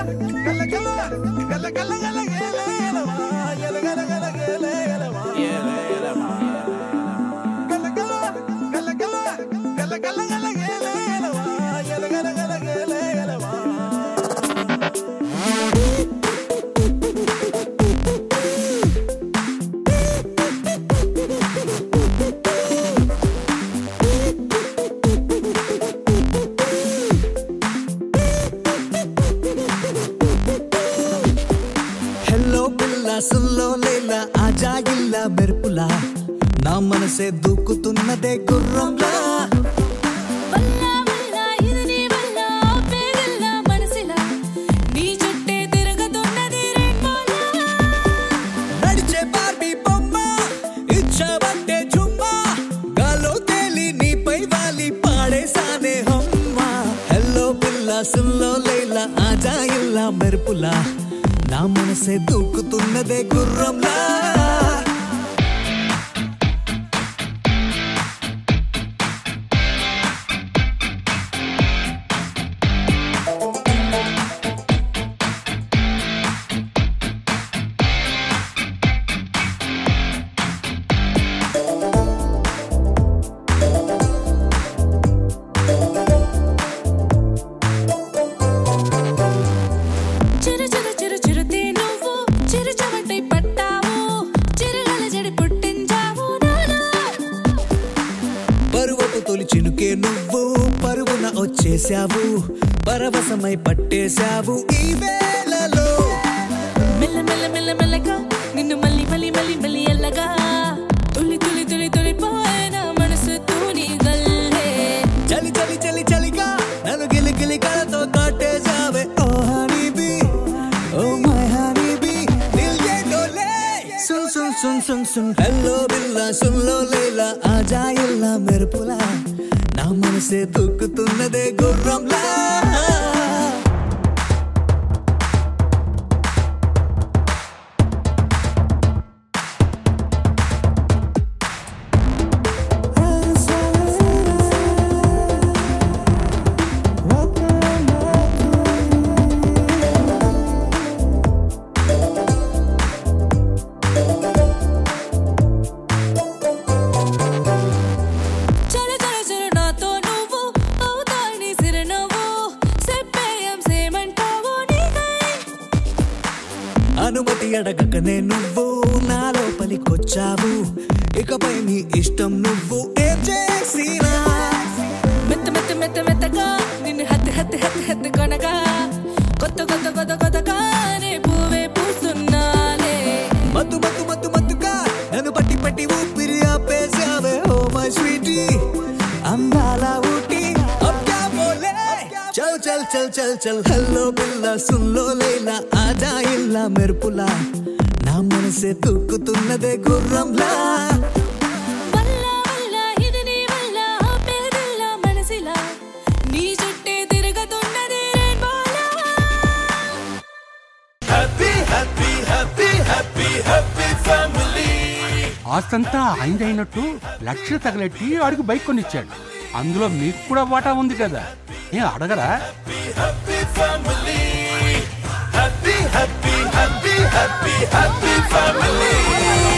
Hello పిల్ల సుల్లో లేలా ఆజా ఇల్ల మెరుపులా నా మనసే దూకుతున్నదే గుర్రంలా వల్ల వల్ల ఇది నీ వల్ల పేగల్ల మనసిలా నీ చుట్టే తిరుగుతున్నది రెయిన్బోలా నడిచే బార్బీ బొమ్మ ఇచ్చబట్టే జుమ్మ గాలో తేలి నీపై వాలి పాడేసానే హమ్మ హెల్లో పిల్ల సుల్లో లేలా ఆజా ఇల్ల మెరుపులా నా మనసే దూకుతున్నదే గుర్రంలా చిరు చిరు చిరు చిరుతే నువ్వు చిరు చవటై పట్టావు చిరుగల జడి పుట్టించావు నాలో పరువపు తొలి చినుకే నువ్వు పరుగున వచ్చేసావు పరవశమై పట్టేశావు ఈ వేళలో మెల్ల మెల్ల మెల్ల మెల్లగా నిన్ను మళ్ళీ మళ్ళీ మళ్ళీ మళ్ళీ ఎల్లగా తులి తులి తులి తులి పోయిన మనసు తూని గల్లే చలి చలి చలి చలిగా నన్ను గిలి గిలి కళతో కాటేశావే oh honeybee oh my honeybee దిల్ ఏ డోలే సున్ సున్ సున్ సున్ సున్ హెల్లో బిల్లా సున్లో లేలా ఆజా ఇల్లా మెరుపులా నా మనసే దూకుతున్నదే గుర్రంలా చల చల చల నాతో నువ్వు అవుతాని సిరనవ్వు చెప్పేయం సేమంటావు నీకై అనుమతి అడగకనే నువ్వు నా లోపలికొచ్చావు ఇకపై నీ ఇష్టం నువ్వు ఏం చేసినా మెత్త మెత్త మెత్త మెత్తగా నిన్ను హత్తి హత్తి హత్తి హత్తి కొనగా కొత్త కొత్త కొత్త కొత్తగానే పువ్వే పూస్తున్నాలే మత్తు మత్తు మత్తు మత్తుగా నన్ను పట్టి పట్టి ఊపిరి ఆపేసావే ఓ మై స్వీటీ అందాల ఊటి అబ్ క్యా బోలే చల్ చల్ చల్ చల్ చల్ హల్లో పిల్ల సున్లో లేలా ఆజా ఇల్లా మెరుపులా నా మనసే తూక్కుతున్నదే గుర్రంలా వల్ల వల్ల ఇది నీ వల్ల పేదల్ల మనసిలా నీ చుట్టే తిరుగుతున్నది రెయిన్బోలా Happy, happy, happy, happy, happy family. ఆస్తంతా ఆయనదైనట్టు లక్ష తగలెట్టి ఆడికి బైక్ కొనిచ్చాడు అందులో మీకు కూడా వాటా ఉంది కదా ఏ అడగరా Happy family. Happy, happy, happy, happy, happy family.